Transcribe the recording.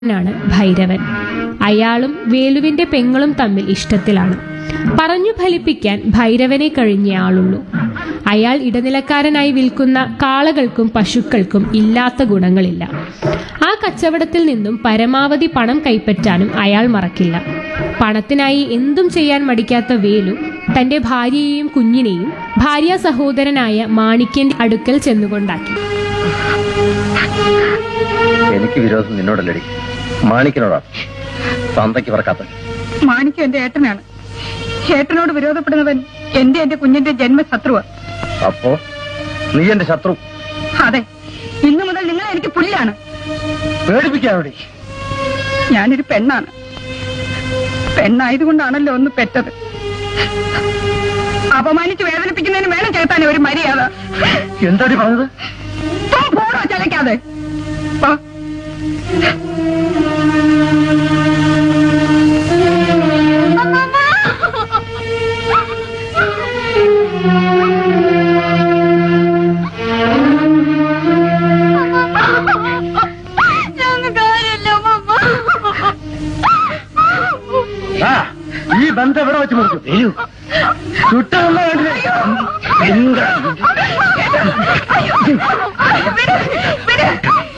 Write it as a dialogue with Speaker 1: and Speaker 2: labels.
Speaker 1: ാണ് ഭൈരവൻ അയാളും വേലുവിന്റെ പെങ്ങളും തമ്മിൽ ഇഷ്ടത്തിലാണ് പറഞ്ഞു ഫലിപ്പിക്കാൻ ഭൈരവനെ കഴിഞ്ഞേ ആളുള്ളൂ അയാൾ ഇടനിലക്കാരനായി വിൽക്കുന്ന കാളകൾക്കും പശുക്കൾക്കും ഇല്ലാത്ത ഗുണങ്ങളില്ല ആ കച്ചവടത്തിൽ നിന്നും പരമാവധി പണം കൈപ്പറ്റാനും അയാൾ മറക്കില്ല പണത്തിനായി എന്തും ചെയ്യാൻ മടിക്കാത്ത വേലു തന്റെ ഭാര്യയെയും കുഞ്ഞിനെയും ഭാര്യ സഹോദരനായ മാണിക്യന്റെ അടുക്കൽ ചെന്നുകൊണ്ടാക്കി
Speaker 2: എനിക്ക് വിരോധം നിന്നോടല്ലടി മാണിക്കനോടാണ് തന്തയ്ക്ക് പറക്കാത്ത
Speaker 3: മാണിക്യം എന്റെ ഏട്ടനാണ് ഏട്ടനോട് വിരോധപ്പെടുന്നവൻ എന്റെ എന്റെ കുഞ്ഞിന്റെ ജന്മശത്രുവാ
Speaker 2: അപ്പോ നീ എന്റെ ശത്രു
Speaker 3: അതെ ഇന്നു മുതൽ നിങ്ങൾ എനിക്ക് പുല്ലാണ്
Speaker 2: പേടിപ്പിക്കാനോടി
Speaker 3: ഞാനൊരു പെണ്ണാണ് പെണ്ണായതുകൊണ്ടാണല്ലോ ഒന്ന് പെറ്റത് അപമാനിച്ച് വേദനിപ്പിക്കുന്നതിന് വേണം ചേർത്താൻ ഒരു മര്യാദ
Speaker 2: എന്താടി പറഞ്ഞത്
Speaker 3: പോ, പോടോ ചലക്കാതെ പോ.
Speaker 2: ആ, ഈ ബന്ധം എവിടെ വെച്ച് മുറിച്ചു വരൂ ചുട്ടല്ല കണ്ടില്ലേ
Speaker 3: അയ്യോ, വിട്, വിട്.